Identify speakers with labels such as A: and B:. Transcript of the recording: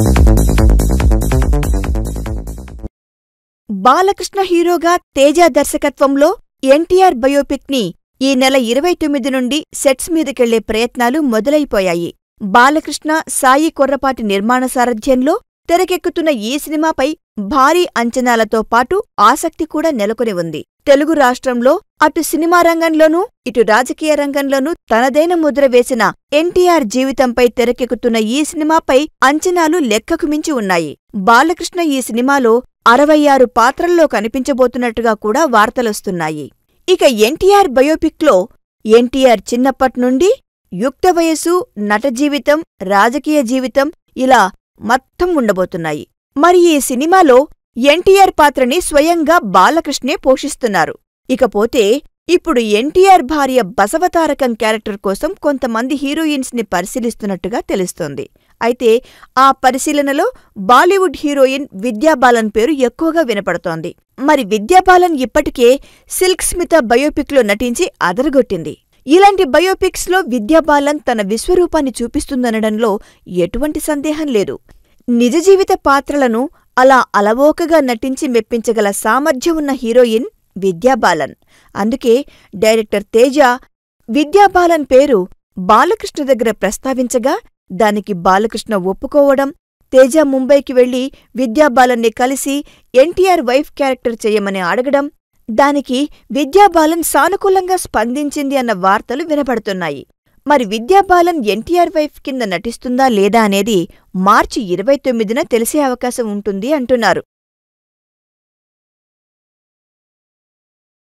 A: బాలకృష్ణ హీరోగా తేజ దర్శకత్వంలో ఎన్టీఆర్ బయోపిక్ ని ఈ నెల ఇరవై తొమ్మిది నుండి సెట్స్ మీదకెళ్లే ప్రయత్నాలు మొదలైపోయాయి బాలకృష్ణ సాయి కొర్రపాటి నిర్మాణ సారథ్యంలో తెరకెక్కుతున్న ఈ సినిమాపై భారీ అంచనాలతో పాటు ఆసక్తి కూడా నెలకొని ఉంది తెలుగు రాష్ట్రంలో అటు సినిమా రంగంలోనూ ఇటు రాజకీయ రంగంలోనూ తనదైన ముద్ర వేసిన ఎన్టీఆర్ జీవితంపై తెరకెక్కుతున్న ఈ సినిమాపై అంచనాలు లెక్కకు మించి ఉన్నాయి బాలకృష్ణ ఈ సినిమాలో అరవై ఆరు పాత్రల్లో కనిపించబోతున్నట్టుగా కూడా వార్తలొస్తున్నాయి ఇక ఎన్టీఆర్ బయోపిక్లో ఎన్టీఆర్ చిన్నప్పట్నుండి యుక్త వయసు నట జీవితం రాజకీయ జీవితం ఇలా మొత్తం ఉండబోతున్నాయి మరి ఈ సినిమాలో ఎన్టీఆర్ పాత్రని స్వయంగా బాలకృష్ణే పోషిస్తున్నారు ఇకపోతే ఇప్పుడు ఎన్టీఆర్ భార్య బసవతారకం క్యారెక్టర్ కోసం కొంతమంది హీరోయిన్స్ ని పరిశీలిస్తున్నట్టుగా తెలుస్తోంది అయితే ఆ పరిశీలనలో బాలీవుడ్ హీరోయిన్ విద్యాబాలన్ పేరు ఎక్కువగా వినపడుతోంది మరి విద్యాబాలన్ ఇప్పటికే సిల్క్ స్మిత బయోపిక్లో నటించి అదరగొట్టింది ఇలాంటి బయోపిక్స్ లో విద్యాబాలన్ తన విశ్వరూపాన్ని చూపిస్తుందనడంలో ఎటువంటి సందేహం లేదు నిజ జీవిత పాత్రలను అలా అలవోకగా నటించి మెప్పించగల సామర్థ్యం ఉన్న హీరోయిన్ విద్యాబాలన్ అందుకే డైరెక్టర్ తేజ విద్యాబాలన్ పేరు బాలకృష్ణ దగ్గర ప్రస్తావించగా దానికి బాలకృష్ణ ఒప్పుకోవడం తేజ ముంబైకి వెళ్లి విద్యాబాలన్ని కలిసి ఎన్టీఆర్ వైఫ్ క్యారెక్టర్ చేయమని అడగడం దానికి విద్యాబాలన్ సానుకూలంగా స్పందించింది అన్న వార్తలు వినపడుతున్నాయి మరి విద్యాబాలన్ ఎన్టీఆర్ వైఫ్ కింద నటిస్తుందా లేదా అనేది మార్చి ఇరవై తొమ్మిదిన తెలిసే అవకాశం ఉంటుంది అంటున్నారు